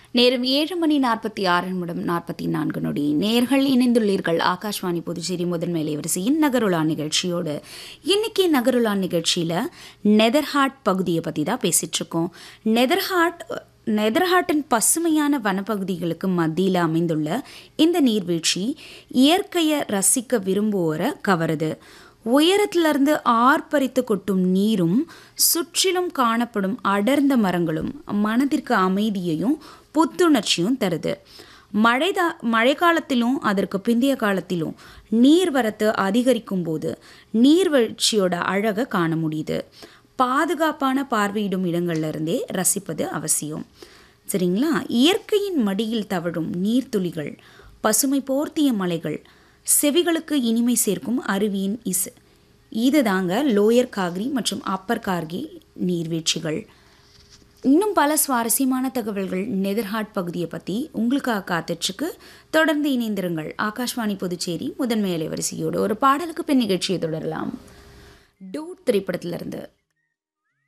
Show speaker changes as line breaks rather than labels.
நேரம் ஏழு மணி நாற்பத்தி ஆறு நிமிடம் நாற்பத்தி நான்கு நொடி நேர்கள் இணைந்துள்ளீர்கள் ஆகாஷ்வாணி புதுச்சேரி முதன்மை வரிசையின் நகருலா நிகழ்ச்சியோடு இன்னைக்கு நகருலா நிகழ்ச்சியில் நெதர்ஹாட் பகுதியை பற்றி தான் பேசிட்டு இருக்கோம் நெதர்ஹாட் நெதர்ஹாட்டின் பசுமையான வனப்பகுதிகளுக்கு மத்தியில் அமைந்துள்ள இந்த நீர்வீழ்ச்சி இயற்கையை ரசிக்க விரும்புவோரை கவருது உயரத்திலிருந்து ஆர்ப்பரித்து கொட்டும் நீரும் சுற்றிலும் காணப்படும் அடர்ந்த மரங்களும் மனதிற்கு அமைதியையும் புத்துணர்ச்சியும் தருது மழைதா மழைக்காலத்திலும் அதற்கு பிந்தைய காலத்திலும் நீர்வரத்து அதிகரிக்கும் போது நீர்வீழ்ச்சியோட அழகை காண முடியுது பாதுகாப்பான பார்வையிடும் இடங்கள்ல இருந்தே ரசிப்பது அவசியம் சரிங்களா இயற்கையின் மடியில் தவழும் நீர்த்துளிகள் பசுமை போர்த்திய மலைகள் செவிகளுக்கு இனிமை சேர்க்கும் அருவியின் இசை இது தாங்க லோயர் கார்கி மற்றும் அப்பர் கார்கி நீர்வீழ்ச்சிகள் இன்னும் பல சுவாரஸ்யமான தகவல்கள் நெதர்ஹாட் பகுதியை பற்றி உங்களுக்காக காத்துட்ருக்கு தொடர்ந்து இணைந்திருங்கள் ஆகாஷ்வாணி புதுச்சேரி முதன்மை அலைவரிசையோடு ஒரு பாடலுக்கு பின் நிகழ்ச்சியை தொடரலாம் டூட் திரைப்படத்திலிருந்து